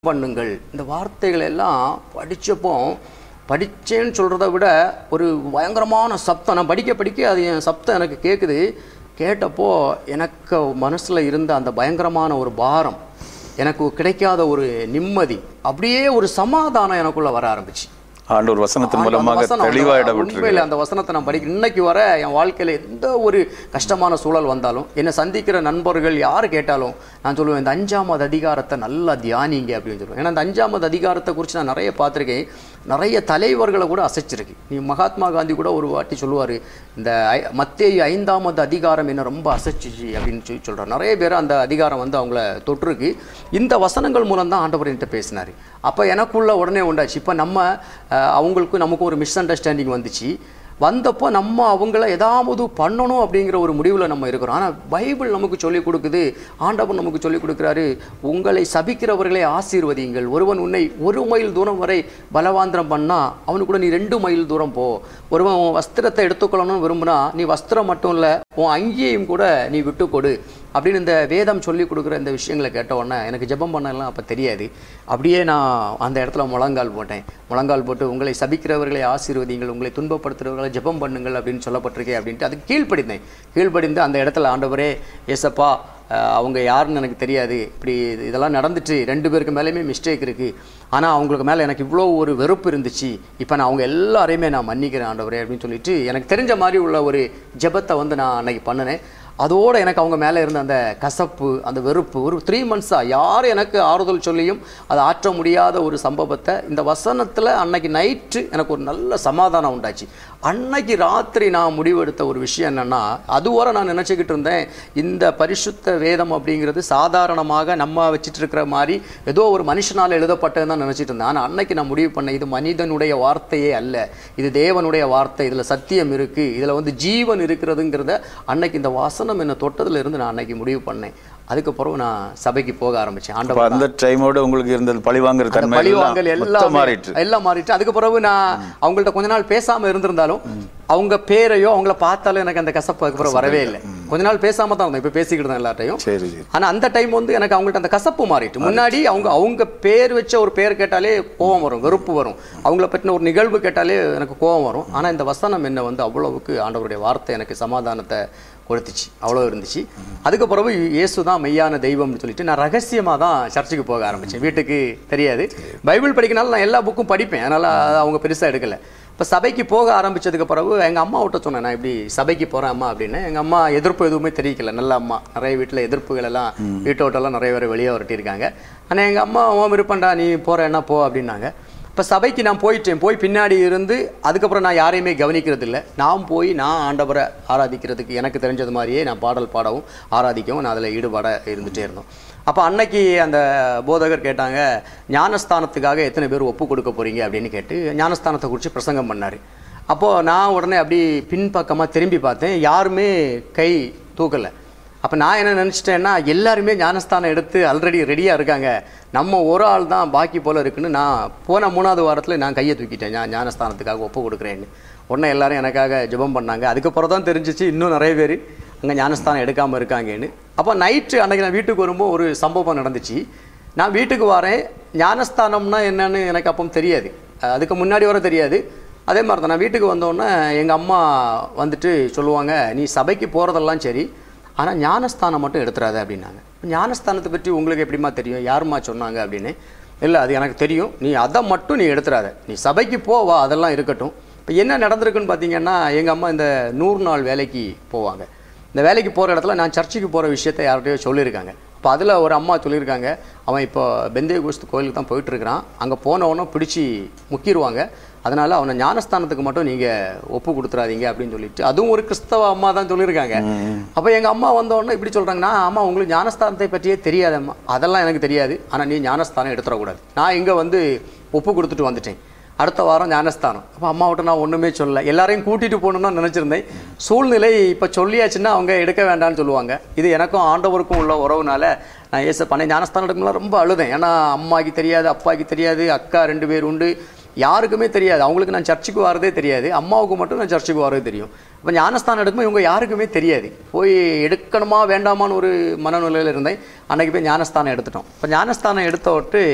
பண்ணுங்கள் இந்த வார்த்தைகள் எல்லாம் படிச்சப்போ படிச்சேன்னு சொல்கிறத விட ஒரு பயங்கரமான சப்தம் நான் படிக்க படிக்க அது என் சப்தம் எனக்கு கேட்குது கேட்டப்போ எனக்கு மனசில் இருந்த அந்த பயங்கரமான ஒரு பாரம் எனக்கு கிடைக்காத ஒரு நிம்மதி அப்படியே ஒரு சமாதானம் எனக்குள்ள வர ஆரம்பிச்சு ஆண்டவர் வசனத்தின் அந்த மூலமாக வசனம் அந்த- தெளிவாயிடப்பட்டிருக்கு உண்மையில அந்த வசனத்தை நான் படிக்க இன்னைக்கு வர என் வாழ்க்கையில எந்த ஒரு கஷ்டமான சூழல் வந்தாலும் என்னை சந்திக்கிற நண்பர்கள் யார் கேட்டாலும் நான் சொல்லுவேன் இந்த அஞ்சாமது அதிகாரத்தை நல்லா தியானிங்க அப்படின்னு சொல்லுவேன் ஏன்னா இந்த அஞ்சாமது அதிகாரத்தை குறித்து நான் நிறைய பார்த்துருக்கேன் நிறைய தலைவர்களை கூட அசைச்சிருக்கு நீ மகாத்மா காந்தி கூட ஒரு வாட்டி சொல்லுவார் இந்த ஐ- மத்தேயு ஐந்தாமது அதிகாரம் என்ன ரொம்ப அசைச்சிச்சு அப்படின்னு சொல்லி சொல்கிறார் நிறைய பேர் அந்த அதிகாரம் வந்து அவங்கள தொற்றுருக்கு இந்த வசனங்கள் மூலம் தான் ஆண்டவர் என்கிட்ட பேசினார் அப்போ எனக்குள்ள உடனே உண்டாச்சு இப்போ நம்ம அஹ், அவங்களுக்கும் நமக்கும் ஒரு மிஸ் அண்டர்ஸ்டாண்டிங் வந்துச்சு வந்தப்போ நம்ம அவங்கள ஏதாவது பண்ணணும் அப்படிங்கிற ஒரு முடிவில் நம்ம இருக்கிறோம் ஆனால் பைபிள் நமக்கு சொல்லிக் கொடுக்குது ஆண்டவன் நமக்கு சொல்லிக் கொடுக்குறாரு உங்களை சபிக்கிறவர்களை ஆசீர்வதியுங்கள் ஒருவன் உன்னை ஒரு மைல் தூரம் வரை பலவாந்திரம் பண்ணா அவனுக்கு கூட நீ ரெண்டு மைல் தூரம் போ ஒருவன் உன் வஸ்திரத்தை எடுத்துக்கொள்ளணும்னு விரும்புனா நீ வஸ்திரம் மட்டும் இல்லை உன் அங்கேயும் கூட நீ விட்டு கொடு அப்படின்னு இந்த வேதம் சொல்லி கொடுக்குற இந்த விஷயங்களை கேட்ட உடனே எனக்கு ஜெபம் பண்ணலாம் அப்போ தெரியாது அப்படியே நான் அந்த இடத்துல முழங்கால் போட்டேன் முழங்கால் போட்டு உங்களை சபிக்கிறவர்களை ஆசீர்வதிங்கள் உங்களை துன்பப்படுத்துகிறவர்களை ஜெபம் பண்ணுங்கள் அப்படின்னு சொல்லப்பட்டிருக்கே அப்படின்ட்டு அதுக்கு கீழ்ப்படிந்தேன் கீழ்ப்படிந்து அந்த இடத்துல ஆண்டவரே ஏசப்பா அஹ், அவங்க யாருன்னு எனக்கு தெரியாது இப்படி இது- இதெல்லாம் நடந்துட்டு ரெண்டு பேருக்கு மேலேயுமே மிஸ்டேக் இருக்குது ஆனால் அவங்களுக்கு மேலே எனக்கு இவ்வளோ ஒரு வெறுப்பு இருந்துச்சு இப்போ நான் அவங்க எல்லாரையுமே நான் மன்னிக்கிறேன் ஆண்டவரே அப்படின்னு சொல்லிட்டு எனக்கு தெரிஞ்ச மாதிரி உள்ள ஒரு ஜெபத்தை வந்து நான் அன்னைக்கு பண்ணினேன் அதோட எனக்கு அவங்க மேலே இருந்த அந்த கசப்பு அந்த வெறுப்பு ஒரு த்ரீ மந்த்ஸாக யார் எனக்கு ஆறுதல் சொல்லியும் அதை ஆற்ற முடியாத ஒரு சம்பவத்தை இந்த வசனத்தில் அன்னைக்கு நைட்டு எனக்கு ஒரு நல்ல சமாதானம் உண்டாச்சு அன்னைக்கு ராத்திரி நான் முடிவெடுத்த ஒரு விஷயம் என்னன்னா அதுவரை நான் நினச்சிக்கிட்டு இருந்தேன் இந்த பரிசுத்த வேதம் அப்படிங்கிறது சாதாரணமாக நம்ம வச்சுட்டு இருக்கிற மாதிரி ஏதோ ஒரு மனுஷனால் எழுதப்பட்டதுன்னு தான் நினச்சிட்டு இருந்தேன் ஆனால் அன்னைக்கு நான் முடிவு பண்ணேன் இது மனிதனுடைய வார்த்தையே அல்ல இது தேவனுடைய வார்த்தை இதில் சத்தியம் இருக்குது இதில் வந்து ஜீவன் இருக்கிறதுங்கிறத அன்னைக்கு இந்த வசனம் என்னை தொட்டதுல இருந்து நான் அன்னைக்கு முடிவு பண்ணேன் அதுக்கப்புறம் நான் சபைக்கு போக ஆரம்பித்தேன் அப்ப ஆண்டவர் அந்த டைமோட உங்களுக்கு இருந்தது பழிவாங்குற அந்த தன்மை பழிவாங்கல் எல்லாம் எல்லாம் மொத்தம் மாறிட்டு எல்லாம் மாறிட்டு அதுக்கு பிறகு நான் அவங்கள்ட்ட கொஞ்ச நாள் பேசாம இருந்திருந்தாலும் அவங்க பேரையோ அவங்கள பார்த்தாலும் எனக்கு அந்த கசப்பு அதுக்கப்புறம் வரவே இல்லை கொஞ்ச நாள் பேசாம தான் இருந்தேன் இப்போ பேசிக்கிட்டு இருந்தேன் எல்லார்ட்டையும் சரி சரி ஆனா அந்த டைம் வந்து எனக்கு அவங்கள்ட்ட அந்த கசப்பு மாறிட்டு முன்னாடி அவங்க அவங்க பேர் வச்ச ஒரு பேர் கேட்டாலே கோவம் வரும் வெறுப்பு வரும் அவங்கள பற்றின ஒரு நிகழ்வு கேட்டாலே எனக்கு கோவம் வரும் ஆனா இந்த வசனம் என்ன வந்து அவ்வளவுக்கு ஆண்டவருடைய வார்த்தை எனக்கு சமாதானத்தை கொடுத்துச்சு அவ்வளோ இருந்துச்சு அதுக்கு பிறகு இயேசு தான் மெய்யான தெய்வம்னு சொல்லிட்டு நான் ரகசியமாக தான் சர்ச்சுக்கு போக ஆரம்பித்தேன் வீட்டுக்கு தெரியாது பைபிள் படிக்கனால நான் எல்லா புக்கும் படிப்பேன் அதனால் அதை அவங்க பெருசாக எடுக்கலை இப்போ சபைக்கு போக ஆரம்பிச்சதுக்கு பிறகு எங்கள் அம்மாவிட்ட சொன்னேன் நான் இப்படி சபைக்கு போகிறேன் அம்மா அப்படின்னு எங்கள் அம்மா எதிர்ப்பு எதுவுமே தெரிவிக்கல நல்ல அம்மா நிறைய வீட்டில் எதிர்ப்புகள் எல்லாம் வீட்டை விட்டெல்லாம் நிறைய பேர் வெளியே வரட்டியிருக்காங்க ஆனால் எங்கள் அம்மா உன் விருப்பம்டா நீ போகிறேன்னா போ அப்படின்னாங்க இப்போ சபைக்கு நான் போயிட்டேன் போய் பின்னாடி இருந்து அதுக்கப்புறம் நான் யாரையுமே கவனிக்கிறது இல்லை நான் போய் நான் ஆண்டவரை ஆராதிக்கிறதுக்கு எனக்கு தெரிஞ்சது மாதிரியே நான் பாடல் பாடவும் ஆராதிக்கவும் நான் அதில் ஈடுபாட இருந்துகிட்டே இருந்தோம் அப்போ அன்னைக்கு அந்த போதகர் கேட்டாங்க ஞானஸ்தானத்துக்காக எத்தனை பேர் ஒப்பு கொடுக்க போறீங்க அப்படின்னு கேட்டு ஞானஸ்தானத்தை குறித்து பிரசங்கம் பண்ணார் அப்போது நான் உடனே அப்படி பின்பக்கமாக திரும்பி பார்த்தேன் யாருமே கை தூக்கலை அப்போ நான் என்ன நினச்சிட்டேன்னா எல்லாருமே ஞானஸ்தானம் எடுத்து ஆல்ரெடி ரெடியாக இருக்காங்க நம்ம ஒரு ஆள் தான் பாக்கி போல் இருக்குன்னு நான் போன மூணாவது வாரத்தில் நான் கையை தூக்கிட்டேன் ஞா ஞானஸ்தானத்துக்காக ஒப்பு கொடுக்குறேன்னு உடனே எல்லாரும் எனக்காக ஜெபம் பண்ணாங்க அதுக்கப்புறம் தான் தெரிஞ்சிச்சு இன்னும் நிறைய பேர் அங்கே ஞானஸ்தானம் எடுக்காமல் இருக்காங்கன்னு அப்போ நைட்டு அன்னைக்கு நான் வீட்டுக்கு வரும்போது ஒரு சம்பவம் நடந்துச்சு நான் வீட்டுக்கு வரேன் ஞானஸ்தானம்னா என்னன்னு எனக்கு அப்போ தெரியாது அஹ் அதுக்கு முன்னாடி வர தெரியாது அதே மாதிரி தான் நான் வீட்டுக்கு வந்தோடனே எங்கள் அம்மா வந்துட்டு சொல்லுவாங்க நீ சபைக்கு போகிறதெல்லாம் சரி ஆனால் ஞானஸ்தானம் மட்டும் எடுத்துறாத அப்படின்னாங்க ஞானஸ்தானத்தை பற்றி உங்களுக்கு எப்படிம்மா தெரியும் யாரும்மா சொன்னாங்க அப்படின்னு இல்லை அது எனக்கு தெரியும் நீ அதை மட்டும் நீ எடுத்துறாத நீ சபைக்கு போ வா அதெல்லாம் இருக்கட்டும் இப்போ என்ன நடந்திருக்குன்னு பார்த்தீங்கன்னா எங்கள் அம்மா இந்த நூறு நாள் வேலைக்கு போவாங்க இந்த வேலைக்கு போகிற இடத்துல நான் சர்ச்சுக்கு போகிற விஷயத்தை யார்கிட்டயோ சொல்லியிருக்காங்க இப்போ அதில் ஒரு அம்மா சொல்லியிருக்காங்க அவன் இப்போ பெந்தே கோஸ்து கோயிலுக்கு தான் போயிட்டு இருக்கிறான் அங்கே போனவொன்னே பிடிச்சி முக்கிடுவாங்க அதனால அவனை ஞானஸ்தானத்துக்கு மட்டும் நீங்கள் ஒப்பு கொடுத்துறாதீங்க அப்படின்னு சொல்லிட்டு அதுவும் ஒரு கிறிஸ்தவ அம்மா தான் சொல்லியிருக்காங்க அப்போ எங்கள் அம்மா வந்தோடனே இப்படி சொல்கிறாங்கன்னா அம்மா உங்களுக்கு ஞானஸ்தானத்தை பற்றியே தெரியாதம்மா அதெல்லாம் எனக்கு தெரியாது ஆனால் நீ ஞானஸ்தானம் எடுத்துடக்கூடாது நான் இங்கே வந்து ஒப்பு கொடுத்துட்டு வந்துட்டேன் அடுத்த வாரம் ஞானஸ்தானம் அப்போ அம்மாவிட்ட நான் ஒன்றுமே சொல்லல எல்லாரையும் கூட்டிகிட்டு போகணும்னு தான் நினச்சிருந்தேன் சூழ்நிலை இப்போ சொல்லியாச்சுன்னா அவங்க எடுக்க வேண்டாம்னு சொல்லுவாங்க இது எனக்கும் ஆண்டவருக்கும் உள்ள உறவுனால நான் ஏச பண்ண ஞானஸ்தானம் எடுக்கும்போது ரொம்ப அழுதேன் ஏன்னா அம்மாக்கு தெரியாது அப்பாக்கு தெரியாது அக்கா ரெண்டு பேர் உண்டு யாருக்குமே தெரியாது அவங்களுக்கு நான் சர்ச்சுக்கு வரதே தெரியாது அம்மாவுக்கு மட்டும் நான் சர்ச்சுக்கு வரதே தெரியும் இப்போ ஞானஸ்தானம் எடுக்கும்போது இவங்க யாருக்குமே தெரியாது போய் எடுக்கணுமா வேண்டாமான்னு ஒரு மனநிலையில் இருந்தேன் அன்னைக்கு போய் ஞானஸ்தானம் எடுத்துட்டோம் இப்போ ஞானஸ்தானம் எடுத்த விட்டு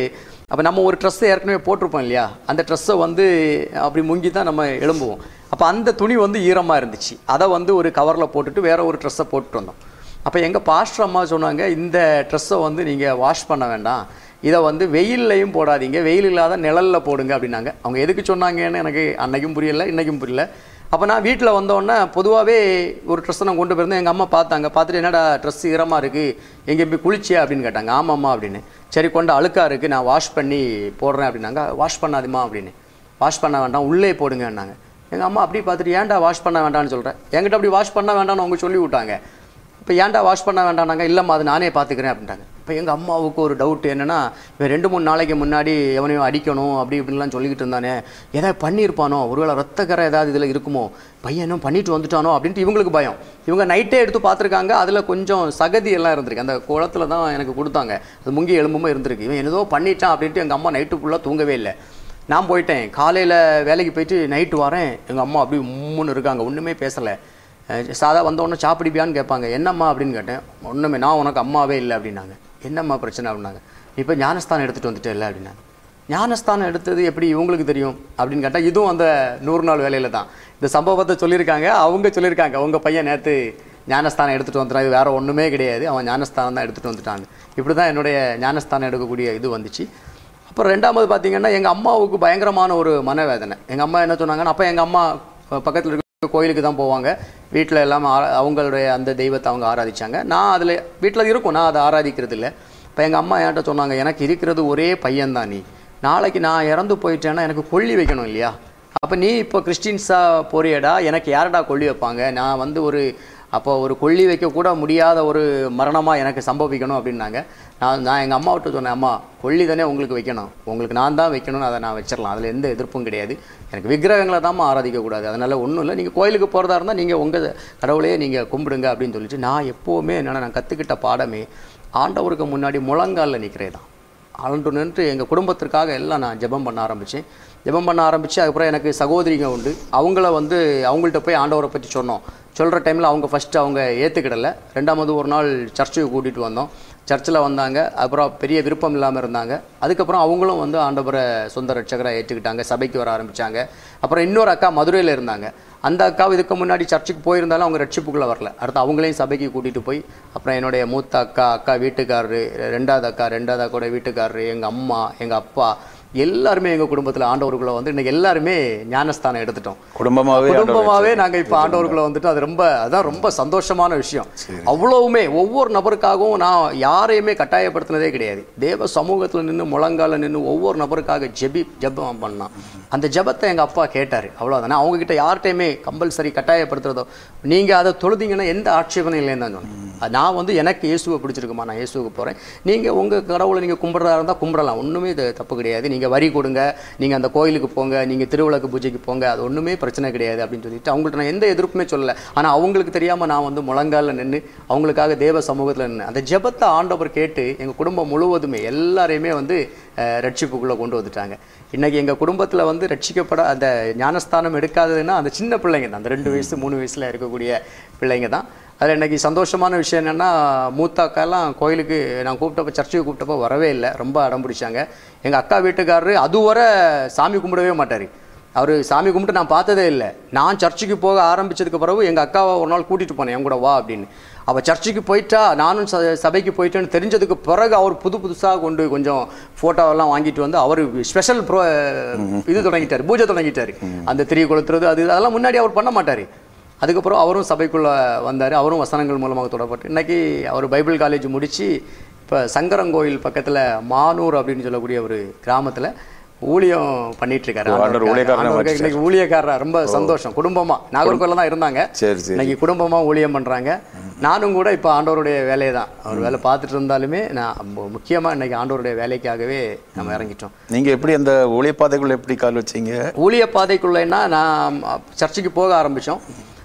அப்போ நம்ம ஒரு ட்ரெஸ்ஸை ஏற்கனவே போட்டிருப்போம் இல்லையா அந்த ட்ரெஸ்ஸை வந்து அப்படி முங்கி தான் நம்ம எழும்புவோம் அப்போ அந்த துணி வந்து ஈரமாக இருந்துச்சு அதை வந்து ஒரு கவரில் போட்டுட்டு வேற ஒரு ட்ரெஸ்ஸை போட்டுட்டு வந்தோம் அப்போ எங்கள் பாஸ்டர் அம்மா சொன்னாங்க இந்த ட்ரெஸ்ஸை வந்து நீங்கள் வாஷ் பண்ண வேண்டாம் இதை வந்து வெயில்லையும் போடாதீங்க வெயில் இல்லாத நிழல்ல போடுங்க அப்படின்னாங்க அவங்க எதுக்கு சொன்னாங்கன்னு எனக்கு அன்னைக்கும் புரியல இன்னைக்கும் புரியல அப்போ நான் வீட்டில் வந்தோடனே பொதுவாகவே ஒரு ட்ரெஸ்ஸை நான் கொண்டு போயிருந்தேன் எங்கள் அம்மா பார்த்தாங்க பார்த்துட்டு என்னடா ட்ரெஸ் ஈரமாக இருக்குது எங்கே போய் குளிச்சியா அப்படின்னு கேட்டாங்க ஆமாம்மா அப்படின்னு சரி கொண்டு அழுக்கா இருக்குது நான் வாஷ் பண்ணி போடுறேன் அப்படின்னாங்க வாஷ் பண்ணாதுமா அப்படின்னு வாஷ் பண்ண வேண்டாம் உள்ளே போடுங்கன்னாங்க எங்கள் அம்மா அப்படி பார்த்துட்டு ஏன்டா வாஷ் பண்ண வேண்டாம்னு சொல்கிறேன் என்கிட்ட அப்படி வாஷ் பண்ண வேண்டாம்னு அவங்க சொல்லி விட்டாங்க இப்போ ஏன்டா வாஷ் பண்ண வேண்டாம்னாங்க இல்லைம்மா அது நானே பார்த்துக்கிறேன் அப்படின்ட்டாங்க இப்போ எங்கள் அம்மாவுக்கு ஒரு டவுட் என்னென்னா இவன் ரெண்டு மூணு நாளைக்கு முன்னாடி எவனையும் அடிக்கணும் அப்படி இப்படின்லாம் சொல்லிக்கிட்டு இருந்தானே ஏதாவது பண்ணியிருப்பானோ ஒருவேளை ரத்தக்கரை ஏதாவது இதில் இருக்குமோ பையன் இன்னும் பண்ணிட்டு வந்துட்டானோ அப்படின்ட்டு இவங்களுக்கு பயம் இவங்க நைட்டே எடுத்து பார்த்துருக்காங்க அதில் கொஞ்சம் சகதி எல்லாம் இருந்திருக்கு அந்த குளத்துல தான் எனக்கு கொடுத்தாங்க அது முங்கி எலும்புமே இருந்திருக்கு இவன் ஏதோ பண்ணிட்டான் அப்படின்ட்டு எங்கள் அம்மா நைட்டு ஃபுல்லாக தூங்கவே இல்லை நான் போயிட்டேன் காலையில் வேலைக்கு போயிட்டு நைட்டு வரேன் எங்கள் அம்மா அப்படி உம்முன்னு இருக்காங்க ஒன்றுமே பேசலை அஹ் சாதா வந்த உடனே சாப்பிடுப்பியான்னு கேட்பாங்க என்னம்மா அப்படின்னு கேட்டேன் ஒன்றுமே நான் உனக்கு அம்மாவே இல்லை அப்படின்னாங்க என்னம்மா பிரச்சனை அப்படின்னாங்க இப்போ ஞானஸ்தானம் எடுத்துகிட்டு வந்துட்டே இல்லை அப்படின்னாங்க ஞானஸ்தானம் எடுத்தது எப்படி இவங்களுக்கு தெரியும் அப்படின்னு கேட்டால் இதுவும் அந்த நூறு நாள் வேலையில் தான் இந்த சம்பவத்தை சொல்லியிருக்காங்க அவங்க சொல்லியிருக்காங்க உங்கள் பையன் நேற்று ஞானஸ்தானம் எடுத்துகிட்டு வந்துட்டான் இது வேறு ஒன்றுமே கிடையாது அவன் ஞானஸ்தானம் தான் எடுத்துகிட்டு வந்துட்டாங்க இப்படி தான் என்னுடைய ஞானஸ்தானம் எடுக்கக்கூடிய இது வந்துச்சு அப்புறம் ரெண்டாவது பார்த்தீங்கன்னா எங்கள் அம்மாவுக்கு பயங்கரமான ஒரு மனவேதனை எங்கள் அம்மா என்ன சொன்னாங்கன்னா அப்போ எங்கள் அம்மா பக்கத்தில் இருக்க கோயிலுக்கு தான் போவாங்க வீட்டில் எல்லாம் ஆரா- அவங்களுடைய அந்த தெய்வத்தை அவங்க ஆராதிச்சாங்க நான் அதில் வீட்டில் இருக்கும் நான் அதை ஆராதிக்கிறது இல்லை இப்போ எங்கள் அம்மா என்கிட்ட சொன்னாங்க எனக்கு இருக்கிறது ஒரே பையன்தான் நீ நாளைக்கு நான் இறந்து போயிட்டேன்னா எனக்கு கொல்லி வைக்கணும் இல்லையா அப்போ நீ இப்போ கிறிஸ்டின்ஸாக போறியடா எனக்கு யாரடா கொல்லி வைப்பாங்க நான் வந்து ஒரு அப்போ ஒரு கொல்லி வைக்க கூட முடியாத ஒரு மரணமாக எனக்கு சம்பவிக்கணும் அப்படின்னாங்க நான் நான் எங்கள் அம்மாவிட்ட சொன்னேன் அம்மா கொல்லி தானே உங்களுக்கு வைக்கணும் உங்களுக்கு நான் தான் வைக்கணும்னு அதை நான் வச்சிடலாம் அதில் எந்த எதிர்ப்பும் கிடையாது எனக்கு விக்கிரகங்களை தான் ஆராதிக்கக்கூடாது அதனால் ஒன்றும் இல்லை நீங்கள் கோயிலுக்கு போகிறதா இருந்தால் நீங்கள் உங்கள் கடவுளையே நீங்கள் கும்பிடுங்க அப்படின்னு சொல்லிட்டு நான் எப்போவுமே என்னென்னா நான் கற்றுக்கிட்ட பாடமே ஆண்டவருக்கு முன்னாடி முழங்காலில் நிற்கிறே தான் ஆண்டு நின்று எங்கள் குடும்பத்திற்காக எல்லாம் நான் ஜெபம் பண்ண ஆரம்பித்தேன் ஜெபம் பண்ண ஆரம்பித்து அதுக்கப்புறம் எனக்கு சகோதரிங்க உண்டு அவங்கள வந்து அவங்கள்ட்ட போய் ஆண்டவரை பற்றி சொன்னோம் சொல்கிற டைமில் அவங்க ஃபஸ்ட்டு அவங்க ஏற்றுக்கிடலை ரெண்டாவது ஒரு நாள் சர்ச்சுக்கு கூட்டிகிட்டு வந்தோம் சர்ச்சில் வந்தாங்க அப்புறம் பெரிய விருப்பம் இல்லாமல் இருந்தாங்க அதுக்கப்புறம் அவங்களும் வந்து ஆண்டவரை சொந்த ரட்சகராக ஏற்றுக்கிட்டாங்க சபைக்கு வர ஆரம்பித்தாங்க அப்புறம் இன்னொரு அக்கா மதுரையில் இருந்தாங்க அந்த அக்காவும் இதுக்கு முன்னாடி சர்ச்சுக்கு போயிருந்தாலும் அவங்க ரட்சிப்புக்குள்ளே வரல அடுத்து அவங்களையும் சபைக்கு கூட்டிகிட்டு போய் அப்புறம் என்னுடைய மூத்த அக்கா அக்கா வீட்டுக்காரரு ரெண்டாவது அக்கா ரெண்டாவது அக்காவோட வீட்டுக்காரரு எங்கள் அம்மா எங்கள் அப்பா எல்லாருமே எங்கள் குடும்பத்தில் ஆண்டவருக்குள்ளே வந்து இன்னைக்கு எல்லாருமே ஞானஸ்தானம் எடுத்துட்டோம் குடும்பமாவே குடும்பமாவே நாங்க இப்ப ஆண்டவருக்குள்ள வந்துட்டு அது ரொம்ப அதான் ரொம்ப சந்தோஷமான விஷயம் அவ்வளவுமே ஒவ்வொரு நபருக்காகவும் நான் யாரையுமே கட்டாயப்படுத்தினதே கிடையாது தேவ சமூகத்துல நின்று முழங்கால நின்று ஒவ்வொரு நபருக்காக ஜெபி ஜெபம் பண்ணான் அந்த ஜெபத்தை எங்க அப்பா கேட்டாரு அவ்வளவுதானே அவங்க கிட்ட யார்கிட்டயுமே கம்பல்சரி கட்டாயப்படுத்துறதோ நீங்க அதை தொழுதீங்கன்னா எந்த ஆட்சேபனையும் இல்லைன்னு தான் சொன்னேன் அது நான் வந்து எனக்கு இயேசுவை பிடிச்சிருக்குமா நான் இயேசுவுக்கு போறேன் நீங்க உங்க கடவுளை நீங்க கும்பிட்றதா இருந்தா கும்பிடலாம் ஒண்ணுமே இது தப்பு கிடையாது நீங்க வரி கொடுங்க நீங்க அந்த கோயிலுக்கு போங்க நீங்க திருவிளக்கு பூஜைக்கு போங்க அது ஒண்ணுமே பிரச்சனை கிடையாது அப்படின்னு சொல்லிட்டு அவங்கள்ட்ட நான் எந்த எதிர்ப்புமே சொல்லல ஆனா அவங்களுக்கு தெரியாம நான் வந்து முழங்கால நின்று அவங்களுக்காக தேவ சமூகத்துல நின்று அந்த ஜெபத்தை ஆண்டவர் கேட்டு எங்க குடும்பம் முழுவதுமே எல்லாரையுமே வந்து அஹ், ரட்சிப்புக்குள்ள கொண்டு வந்துட்டாங்க இன்னைக்கு எங்க குடும்பத்துல வந்து ரட்சிக்கப்பட அந்த ஞானஸ்தானம் எடுக்காததுன்னா அந்த சின்ன பிள்ளைங்க தான் அந்த ரெண்டு வயசு மூணு வயசுல இருக்கக்கூடிய பிள்ளைங்க தான் அதில் இன்னைக்கு சந்தோஷமான விஷயம் என்னென்னா மூத்த அக்காலாம் கோயிலுக்கு நான் கூப்பிட்டப்போ சர்ச்சுக்கு கூப்பிட்டப்போ வரவே இல்லை ரொம்ப அடம் பிடிச்சாங்க எங்கள் அக்கா வீட்டுக்காரரு அதுவரை சாமி கும்பிடவே மாட்டார் அவர் சாமி கும்பிட்டு நான் பார்த்ததே இல்லை நான் சர்ச்சுக்கு போக ஆரம்பிச்சதுக்கு பிறகு எங்கள் அக்காவை ஒரு நாள் கூட்டிகிட்டு போனேன் என் கூட வா அப்படின்னு அவள் சர்ச்சுக்கு போயிட்டா நானும் ச சபைக்கு போயிட்டேன்னு தெரிஞ்சதுக்கு பிறகு அவர் புது புதுசாக கொண்டு கொஞ்சம் ஃபோட்டோவெல்லாம் வாங்கிட்டு வந்து அவர் ஸ்பெஷல் ப்ரோ இது தொடங்கிட்டார் பூஜை தொடங்கிட்டார் அந்த திரி கொளுத்துறது அது அதெல்லாம் முன்னாடி அவர் பண்ண மாட்டார் அதுக்கப்புறம் அவரும் சபைக்குள்ளே வந்தார் அவரும் வசனங்கள் மூலமாக தொடப்பட்டு இன்னைக்கு அவர் பைபிள் காலேஜ் முடித்து இப்போ சங்கரங்கோயில் பக்கத்தில் மானூர் அப்படின்னு சொல்லக்கூடிய ஒரு கிராமத்தில் ஊழியம் பண்ணிட்டு இருக்காரு ஓ, ஆண்டவர் ஊழியக்காரனா ஆண்டவருக்கு மாத்திட்டாரு. இன்னைக்கு ஊழியக்காரரா ரொம்ப சந்தோஷம் குடும்பமா நாகர்கோயில தான் இருந்தாங்க சரி சரி இன்னைக்கு குடும்பமா ஊழியம் பண்றாங்க நானும் கூட இப்போ ஆண்டவருடைய வேலையை தான் அவர் வேலை பார்த்துட்டு இருந்தாலுமே நான் மு- முக்கியமா இன்னைக்கு ஆண்டவருடைய வேலைக்காகவே நம்ம இறங்கிட்டோம் நீங்க எப்படி அந்த ஒளிப்பாதைக்குள்ள எப்படி கால் வச்சீங்க ஊழிய பாதைக்குள்ளேன்னா நான் சர்ச்சுக்கு போக ஆரம்பித்தோம்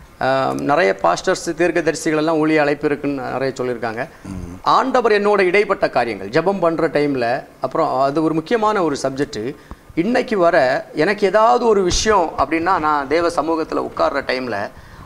நிறைய பாஸ்டர்ஸ் தீர்க்கதரிசிகள் எல்லாம் ஊழிய அழைப்பு இருக்குன்னு நிறைய சொல்லியிருக்காங்க ஆண்டவர் என்னோட இடைப்பட்ட காரியங்கள் ஜெபம் பண்ணுற டைமில் அப்புறம் அது ஒரு முக்கியமான ஒரு சப்ஜெக்ட்டு இன்னைக்கு வர எனக்கு ஏதாவது ஒரு விஷயம் அப்படின்னா நான் தேவ சமூகத்தில் உட்கார்ற டைமில்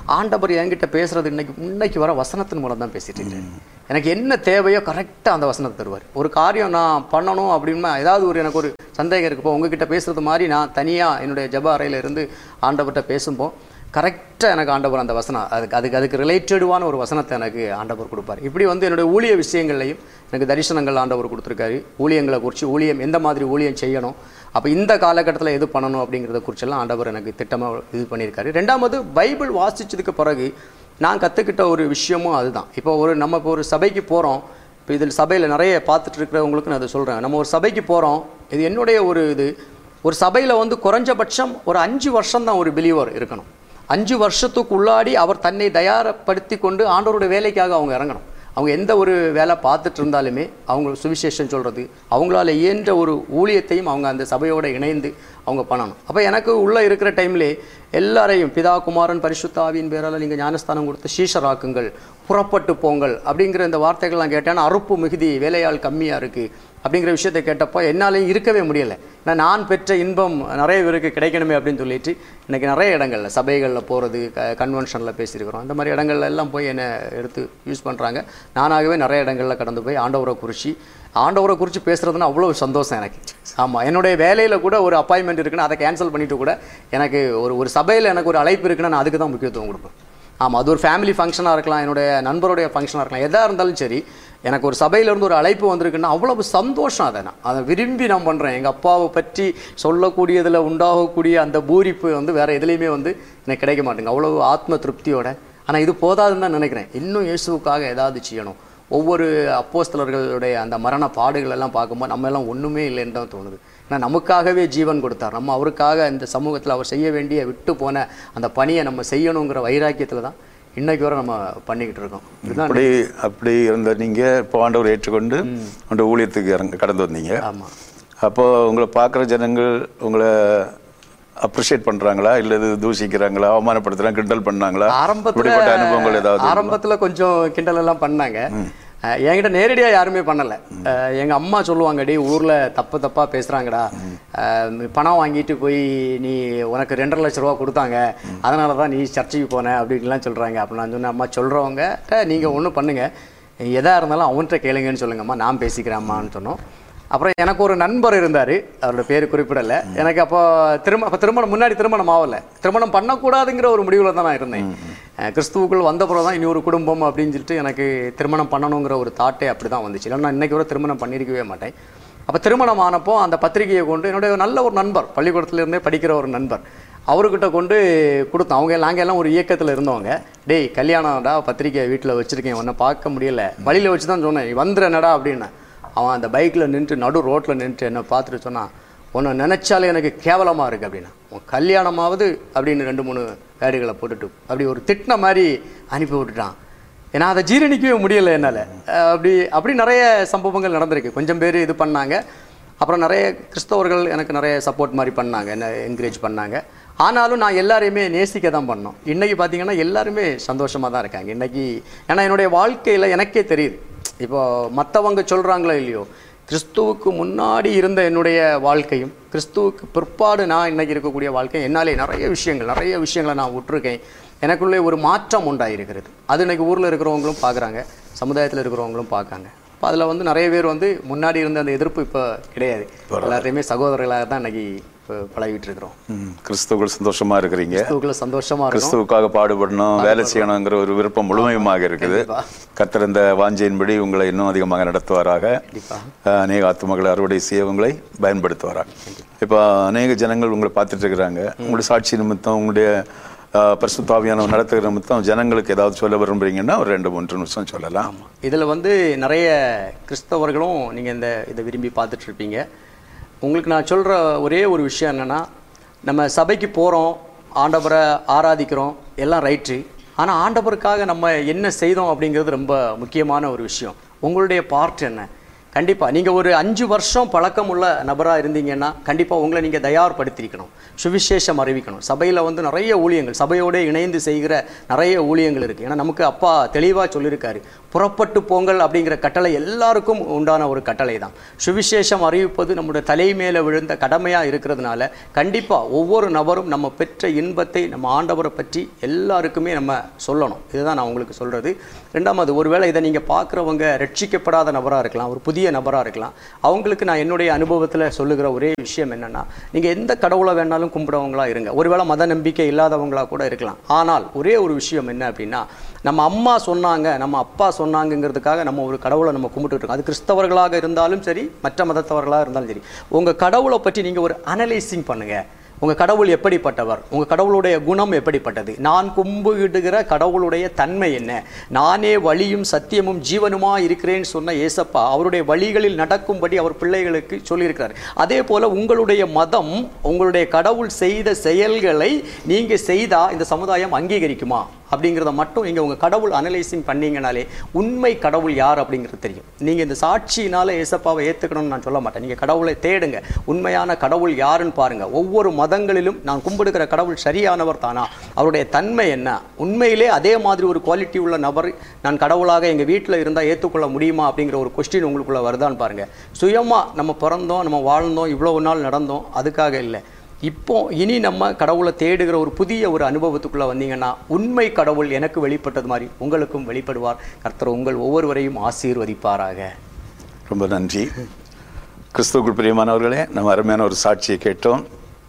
ஆண்டவர் என்கிட்ட பேசுறது இன்னைக்கு இன்னைக்கு வர வசனத்தின் மூலம் தான் பேசிட்டு இருக்கிறேன் எனக்கு என்ன தேவையோ கரெக்டாக அந்த வசனத்தை தருவார் ஒரு காரியம் நான் பண்ணணும் அப்படின்னா ஏதாவது ஒரு எனக்கு ஒரு சந்தேகம் இருக்குப்போ உங்ககிட்ட பேசுறது மாதிரி நான் தனியாக என்னுடைய ஜெப அறையில இருந்து ஆண்டவர்கிட்ட பேசும்போ கரெக்டாக எனக்கு ஆண்டவர் அந்த வசனம் அதுக்கு அதுக்கு அதுக்கு ரிலேட்டடுவான ஒரு வசனத்தை எனக்கு ஆண்டவர் கொடுப்பார் இப்படி வந்து என்னுடைய ஊழிய விஷயங்கள்லையும் எனக்கு தரிசனங்கள் ஆண்டவர் கொடுத்துருக்காரு ஊழியங்களை குறித்து ஊழியம் எந்த மாதிரி ஊழியம் செய்யணும் அப்போ இந்த காலகட்டத்தில் எது பண்ணணும் அப்படிங்கிறத குறிச்செல்லாம் ஆண்டவர் எனக்கு திட்டமாக இது பண்ணியிருக்காரு ரெண்டாவது பைபிள் வாசிச்சதுக்கு பிறகு நான் கற்றுக்கிட்ட ஒரு விஷயமும் அதுதான் இப்போ ஒரு நம்ம இப்போ ஒரு சபைக்கு போகிறோம் இப்போ இதில் சபையில் நிறைய பார்த்துட்டு இருக்கிறவங்களுக்கு நான் அதை சொல்கிறேன் நம்ம ஒரு சபைக்கு போகிறோம் இது என்னுடைய ஒரு இது ஒரு சபையில் வந்து குறைஞ்சபட்சம் ஒரு அஞ்சு வருஷம் தான் ஒரு பிலீவர் இருக்கணும் அஞ்சு வருஷத்துக்குள்ளாடி அவர் தன்னை தயாரப்படுத்தி கொண்டு ஆண்டவருடைய வேலைக்காக அவங்க இறங்கணும் அவங்க எந்த ஒரு வேலை பார்த்துட்டு இருந்தாலுமே அவங்க சுவிசேஷம் சொல்கிறது அவங்களால இயன்ற ஒரு ஊழியத்தையும் அவங்க அந்த சபையோட இணைந்து அவங்க பண்ணணும் அப்போ எனக்கு உள்ளே இருக்கிற டைம்லே எல்லாரையும் பிதா குமாரன் பரிசுத்தாவின் பேரால் நீங்கள் ஞானஸ்தானம் கொடுத்து சீஷராக்குங்கள் புறப்பட்டு போங்கள் அப்படிங்கிற இந்த வார்த்தைகள்லாம் கேட்டேன்னா அறுப்பு மிகுதி வேலையாள் கம்மியாக இருக்குது அப்படிங்கிற விஷயத்தை கேட்டப்போ என்னாலையும் இருக்கவே முடியலை ஏன்னா நான் பெற்ற இன்பம் நிறைய பேருக்கு கிடைக்கணுமே அப்படின்னு சொல்லிட்டு இன்னைக்கு நிறைய இடங்கள்ல சபைகளில் போகிறது க கன்வென்ஷனில் பேசியிருக்கிறோம் அந்த மாதிரி இடங்கள்ல எல்லாம் போய் என்னை எடுத்து யூஸ் பண்ணுறாங்க நானாகவே நிறைய இடங்களில் கடந்து போய் ஆண்டவரை குறித்து ஆண்டவரை குறித்து பேசுகிறதுனா அவ்வளோ சந்தோஷம் எனக்கு ஆமாம் என்னுடைய வேலையில் கூட ஒரு அப்பாயின்மெண்ட் இருக்குன்னா அதை கேன்சல் பண்ணிட்டு கூட எனக்கு ஒரு ஒரு சபையில் எனக்கு ஒரு அழைப்பு இருக்குன்னா நான் அதுக்கு தான் முக்கியத்துவம் கொடுப்பேன் ஆமாம் அது ஒரு ஃபேமிலி ஃபங்க்ஷனாக இருக்கலாம் என்னுடைய நண்பருடைய ஃபங்க்ஷனாக இருக்கலாம் எதாக இருந்தாலும் சரி எனக்கு ஒரு சபையிலேருந்து ஒரு அழைப்பு வந்திருக்குன்னா அவ்வளவு சந்தோஷம் அதை நான் அதை விரும்பி நான் பண்ணுறேன் எங்கள் அப்பாவை பற்றி சொல்லக்கூடியதில் உண்டாகக்கூடிய அந்த பூரிப்பு வந்து வேறு எதுலேயுமே வந்து எனக்கு கிடைக்க மாட்டேங்க அவ்வளவு ஆத்ம திருப்தியோட ஆனால் இது போதாதுன்னு தான் நினைக்கிறேன் இன்னும் இயேசுவுக்காக ஏதாவது செய்யணும் ஒவ்வொரு அப்போஸ்தலர்களுடைய அந்த மரண பாடுகள் எல்லாம் பார்க்கும்போது நம்ம எல்லாம் ஒன்றுமே இல்லைன்னு தான் தோணுது ஏன்னா நமக்காகவே ஜீவன் கொடுத்தார் நம்ம அவருக்காக இந்த சமூகத்தில் அவர் செய்ய வேண்டிய விட்டு போன அந்த பணியை நம்ம செய்யணுங்கிற வைராக்கியத்தில் தான் இன்னைக்கு வரை நம்ம பண்ணிக்கிட்டு இருக்கோம் இதுதான் அப்படி அப்படி இருந்த நீங்க இப்போ ஆண்டவர் ஏற்றுக்கொண்டு அந்த ஊழியத்துக்கு இறங்க கடந்து வந்தீங்க ஆமாம் அப்போ உங்களை பார்க்குற ஜனங்கள் உங்களை அப்ரிஷியேட் பண்றாங்களா இல்ல இது தூஷிக்கிறாங்களா அவமானப்படுத்துறாங்க கிண்டல் பண்ணாங்களா ஆரம்பத்துல இப்படிப்பட்ட அனுபவங்கள் ஏதாவது ஆரம்பத்துல கொஞ்சம் கிண்டல் எல்லாம் பண்ணாங்க அஹ் என்கிட்ட நேரடியா யாருமே பண்ணல அஹ் எங்க அம்மா சொல்லுவாங்க டேய் ஊர்ல தப்பு தப்பா பேசுறாங்கடா அஹ் பணம் வாங்கிட்டு போய் நீ உனக்கு ரெண்டரை லட்ச ரூபா கொடுத்தாங்க அதனால தான் நீ சர்ச்சைக்கு போன அப்படின்லாம் சொல்றாங்க அப்ப நான் சொன்னேன் அம்மா சொல்றவங்க நீங்க ஒண்ணும் பண்ணுங்க எதா இருந்தாலும் அவன்கிட்ட கேளுங்கன்னு சொல்லுங்கம்மா நான் பேசிக்கிறேன் அம்மான்னு சொன்னோம் அப்புறம் எனக்கு ஒரு நண்பர் இருந்தார் அவரோட பேர் குறிப்பிடல எனக்கு அப்போ திரும்ப அப்போ திருமணம் முன்னாடி திருமணம் ஆகல திருமணம் பண்ணக்கூடாதுங்கிற ஒரு முடிவில் தான் நான் இருந்தேன் அஹ் கிறிஸ்துவுக்குள் வந்த பிறகு தான் இனி ஒரு குடும்பம் அப்படின்னு சொல்லிட்டு எனக்கு திருமணம் பண்ணணுங்கிற ஒரு தாட்டே அப்படி தான் வந்துச்சு இல்லைன்னா நான் இன்னைக்கு வரை திருமணம் பண்ணியிருக்கவே மாட்டேன் அப்போ திருமணம் ஆனப்போ அந்த பத்திரிகையை கொண்டு என்னுடைய நல்ல ஒரு நண்பர் பள்ளிக்கூடத்துல இருந்தே படிக்கிற ஒரு நண்பர் அவர்கிட்ட கொண்டு கொடுத்தோம் அவங்க நாங்கள் எல்லாம் ஒரு இயக்கத்தில் இருந்தவங்க டேய் கல்யாணம்டா பத்திரிக்கை வீட்டில் வச்சிருக்கேன் உன்னை பார்க்க முடியல வழியில் வச்சு தான் சொன்னேன் "நீ வந்துடுறேனடா அப்படின்னு அவன் அந்த பைக்கில் நின்றுட்டு நடு ரோட்டில் நின்றுட்டு என்னை பார்த்துட்டு சொன்னான் உன்னை நினைச்சாலே எனக்கு கேவலமாக இருக்குது அப்படின்னா உன் கல்யாணமாவது அப்படின்னு ரெண்டு மூணு வேடுகளை போட்டுட்டு அப்படி ஒரு திட்டின மாதிரி அனுப்பி விட்டுட்டான் ஏன்னா அதை ஜீரணிக்கவே முடியலை என்னால் அப்படி அப்படி நிறைய சம்பவங்கள் நடந்திருக்கு கொஞ்சம் பேர் இது பண்ணாங்க அப்புறம் நிறைய கிறிஸ்தவர்கள் எனக்கு நிறைய சப்போர்ட் மாதிரி பண்ணாங்க என்ன என்கரேஜ் பண்ணாங்க ஆனாலும் நான் எல்லாரையுமே நேசிக்க தான் பண்ணோம் இன்னைக்கு பார்த்தீங்கன்னா எல்லாருமே சந்தோஷமாக தான் இருக்காங்க இன்னைக்கு ஏன்னா என்னுடைய வாழ்க்கையில் எனக்கே தெரியுது இப்போ மற்றவங்க சொல்கிறாங்களோ இல்லையோ கிறிஸ்துவுக்கு முன்னாடி இருந்த என்னுடைய வாழ்க்கையும் கிறிஸ்துவுக்கு பிற்பாடு நான் இன்னைக்கு இருக்கக்கூடிய வாழ்க்கை என்னாலே நிறைய விஷயங்கள் நிறைய விஷயங்களை நான் விட்டுருக்கேன் எனக்குள்ளே ஒரு மாற்றம் உண்டாயிருக்கிறது அது இன்னைக்கு ஊரில் இருக்கிறவங்களும் பார்க்குறாங்க சமுதாயத்தில் இருக்கிறவங்களும் பார்க்காங்க இப்போ அதில் வந்து நிறைய பேர் வந்து முன்னாடி இருந்த அந்த எதிர்ப்பு இப்போ கிடையாது எல்லாத்தையுமே சகோதரர்களாக தான் இன்னைக்கு இப்போ பழகிட்டு இருக்கிறோம் ம், கிறிஸ்துவுக்குள் சந்தோஷமா இருக்கிறீங்க கிறிஸ்துவுக்குள்ள சந்தோஷமா இருக்கும் கிறிஸ்துவுக்காக பாடுபடணும் வேலை செய்யணுங்கிற ஒரு விருப்பம் முழுமையுமாக இருக்குது கண்டிப்பா. கர்த்தர் இந்த வாஞ்சையின்படி உங்களை இன்னும் அதிகமாக நடத்துவாராக கண்டிப்பா. அஹ், அநேக ஆத்துமகளை அறுவடை செய்ய உங்களை பயன்படுத்துவாராக இப்போ அநேக ஜனங்கள் உங்களை பார்த்துட்டு இருக்கிறாங்க உங்களுடைய சாட்சி நிமித்தம் உங்களுடைய அஹ், பரிசுத்தாவியான நடத்துகிற நிமித்தம் ஜனங்களுக்கு ஏதாவது சொல்ல விரும்புறீங்கன்னா ஒரு ரெண்டு மூன்று நிமிஷம் சொல்லலாம் இதில் வந்து நிறைய கிறிஸ்தவர்களும் நீங்கள் இந்த இதை விரும்பி பார்த்துட்டு இருப்பீங்க உங்களுக்கு நான் சொல்கிற ஒரே ஒரு விஷயம் என்னென்னா நம்ம சபைக்கு போகிறோம் ஆண்டவரை ஆராதிக்கிறோம் எல்லாம் ரைட்டு ஆனால் ஆண்டவருக்காக நம்ம என்ன செய்தோம் அப்படிங்கிறது ரொம்ப முக்கியமான ஒரு விஷயம் உங்களுடைய பார்ட் என்ன கண்டிப்பா நீங்க ஒரு அஞ்சு வருஷம் பழக்கம் உள்ள நபரா இருந்தீங்கன்னா கண்டிப்பா உங்களை நீங்க தயார்படுத்திருக்கணும் சுவிசேஷம் அறிவிக்கணும் சபையில வந்து நிறைய ஊழியங்கள் சபையோட இணைந்து செய்கிற நிறைய ஊழியங்கள் இருக்கு ஏன்னா நமக்கு அப்பா தெளிவா சொல்லியிருக்காரு புறப்பட்டு போங்கள் அப்படிங்கிற கட்டளை எல்லாருக்கும் உண்டான ஒரு கட்டளை தான் சுவிசேஷம் அறிவிப்பது நம்முடைய தலை மேல விழுந்த கடமையா இருக்கிறதுனால கண்டிப்பா ஒவ்வொரு நபரும் நம்ம பெற்ற இன்பத்தை நம்ம ஆண்டவரை பற்றி எல்லாருக்குமே நம்ம சொல்லணும் இதுதான் நான் உங்களுக்கு சொல்றது ரெண்டாவது ஒருவேளை இதை நீங்க பார்க்குறவங்க ரட்சிக்கப்படாத நபரா இருக்கலாம் ஒரு புதிய நபரா இருக்கலாம் அவங்களுக்கு நான் என்னுடைய அனுபவத்துல சொல்லுகிற ஒரே விஷயம் என்னன்னா நீங்க எந்த கடவுளை வேணாலும் கும்பிடுறவங்களா இருங்க ஒருவேளை மத நம்பிக்கை இல்லாதவங்களா கூட இருக்கலாம் ஆனால் ஒரே ஒரு விஷயம் என்ன அப்படின்னா நம்ம அம்மா சொன்னாங்க நம்ம அப்பா சொன்னாங்கங்கிறதுக்காக நம்ம ஒரு கடவுளை நம்ம கும்பிட்டுட்டு இருக்கோம் அது கிறிஸ்தவர்களாக இருந்தாலும் சரி மற்ற மதத்தவர்களாக இருந்தாலும் சரி உங்க கடவுளை பற்றி நீங்க ஒரு அனலைசிங் பண்ணுங்க உங்க கடவுள் எப்படிப்பட்டவர் உங்க கடவுளுடைய குணம் எப்படிப்பட்டது நான் கும்பிடுகிற கடவுளுடைய தன்மை என்ன நானே வழியும் சத்தியமும் ஜீவனுமா இருக்கிறேன்னு சொன்ன ஏசப்பா அவருடைய வழிகளில் நடக்கும்படி அவர் பிள்ளைகளுக்கு சொல்லியிருக்கிறார் அதே போல உங்களுடைய மதம் உங்களுடைய கடவுள் செய்த செயல்களை நீங்க செய்தா இந்த சமுதாயம் அங்கீகரிக்குமா அப்படிங்கிறத மட்டும் நீங்க உங்க கடவுள் அனலைசிங் பண்ணீங்கனாலே உண்மை கடவுள் யார் அப்படிங்கிறது தெரியும் நீங்க இந்த சாட்சியினால ஏசப்பாவை ஏத்துக்கணும்னு நான் சொல்ல மாட்டேன் நீங்க கடவுளை தேடுங்க உண்மையான கடவுள் யாருன்னு பாருங்க ஒவ்வொரு மதங்களிலும் நான் கும்பிடுகிற கடவுள் சரியானவர் தானா அவருடைய தன்மை என்ன உண்மையிலே அதே மாதிரி ஒரு குவாலிட்டி உள்ள நபர் நான் கடவுளாக எங்க வீட்டில் இருந்தா ஏற்றுக்கொள்ள முடியுமா அப்படிங்கிற ஒரு கொஸ்டின் உங்களுக்குள்ள வருதான்னு பாருங்க சுயமா நம்ம பிறந்தோம் நம்ம வாழ்ந்தோம் இவ்வளவு நாள் நடந்தோம் அதுக்காக இல்லை இப்போ இனி நம்ம கடவுளை தேடுகிற ஒரு புதிய ஒரு அனுபவத்துக்குள்ள வந்தீங்கன்னா உண்மை கடவுள் எனக்கு வெளிப்பட்டது மாதிரி உங்களுக்கும் வெளிப்படுவார் கர்த்தர் உங்கள் ஒவ்வொருவரையும் ஆசீர்வதிப்பாராக ரொம்ப நன்றி கிறிஸ்துவுக்குள் பிரியமானவர்களே நம்ம அருமையான ஒரு சாட்சியை கேட்டோம்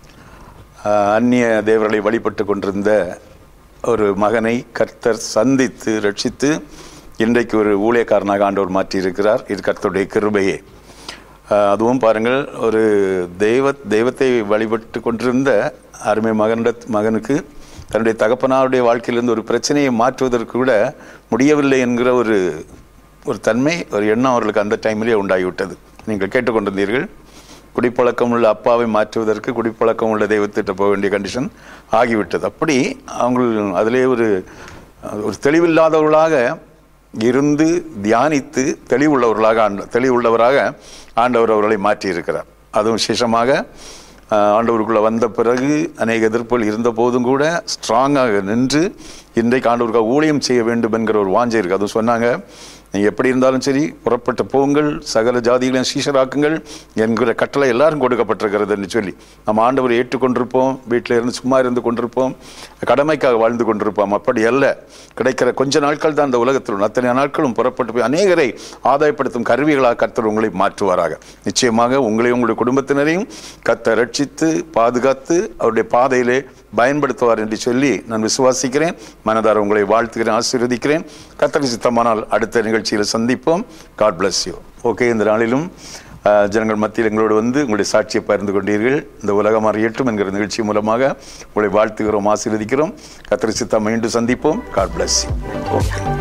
ஆஹ் அந்நிய தேவர்களை வழிபட்டு கொண்டிருந்த ஒரு மகனை கர்த்தர் சந்தித்து ரட்சித்து இன்றைக்கு ஒரு ஊழியக்காரனாக ஆண்டவர் மாற்றியிருக்கிறார் இது கர்த்தருடைய கிருபையே ஆஹ் அதுவும் பாருங்கள் ஒரு தெய்வ தெய்வத்தை வழிபட்டு கொண்டிருந்த அருமை மகனிட மகனுக்கு தன்னுடைய தகப்பனாருடைய வாழ்க்கையிலிருந்து ஒரு பிரச்சனையை மாற்றுவதற்கு கூட முடியவில்லை என்கிற ஒரு ஒரு தன்மை ஒரு எண்ணம் அவர்களுக்கு அந்த டைமிலே உண்டாகிவிட்டது நீங்கள் கேட்டுக்கொண்டிருந்தீர்கள் குடிப்பழக்கம் உள்ள அப்பாவை மாற்றுவதற்கு குடிப்பழக்கம் உள்ள தெய்வத்திட்ட போக வேண்டிய கண்டிஷன் ஆகிவிட்டது அப்படி அவங்க அதிலே ஒரு ஒரு தெளிவில்லாதவர்களாக இருந்து தியானித்து தெளிவுள்ளவர்களாக ஆண்ட தெளிவுள்ளவராக ஆண்டவர் அவர்களை மாற்றியிருக்கிறார் அதுவும் விசேஷமாக ஆஹ், ஆண்டவருக்குள்ள வந்த பிறகு அநேக எதிர்ப்புகள் இருந்த போதும் கூட ஸ்ட்ராங்காக நின்று இன்றைக்கு ஆண்டவருக்காக ஊழியம் செய்ய வேண்டும் என்கிற ஒரு வாஞ்சை இருக்கு அதுவும் சொன்னாங்க நீங்க எப்படி இருந்தாலும் சரி புறப்பட்ட போங்கள் சகல ஜாதிகளையும் சீஷராக்குங்கள் என்கிற கட்டளை எல்லாரும் கொடுக்கப்பட்டிருக்கிறது என்று சொல்லி நம்ம ஆண்டவரை ஏற்றுக்கொண்டிருப்போம் வீட்டில் இருந்து சும்மா இருந்து கொண்டிருப்போம் கடமைக்காக வாழ்ந்து கொண்டிருப்போம் அப்படி அல்ல கிடைக்கிற கொஞ்ச நாட்கள் தான் இந்த உலகத்தில் உள்ள அத்தனை நாட்களும் புறப்பட்டு போய் அநேகரை ஆதாயப்படுத்தும் கருவிகளாக கர்த்தர் உங்களை மாற்றுவாராக நிச்சயமாக உங்களையும் உங்களுடைய குடும்பத்தினரையும் கர்த்தர் ரட்சித்து பாதுகாத்து அவருடைய பாதையிலே பயன்படுத்துவார் என்று சொல்லி நான் விசுவாசிக்கிறேன் மனதார உங்களை வாழ்த்துகிறேன் ஆசீர்வதிக்கிறேன் கத்தரி சித்தமானால் அடுத்த நிகழ்ச்சியில் சந்திப்போம் காட் bless யூ ஓகே இந்த நாளிலும் அஹ், ஜனங்கள் மத்தியில் எங்களோடு வந்து உங்களுடைய சாட்சியை பகிர்ந்து கொண்டீர்கள் இந்த உலகம் அறியட்டும் என்கிற நிகழ்ச்சி மூலமாக உங்களை வாழ்த்துகிறோம் ஆசீர்வதிக்கிறோம் கத்தரி சித்தம் மீண்டும் சந்திப்போம் காட் bless யூ ஓகே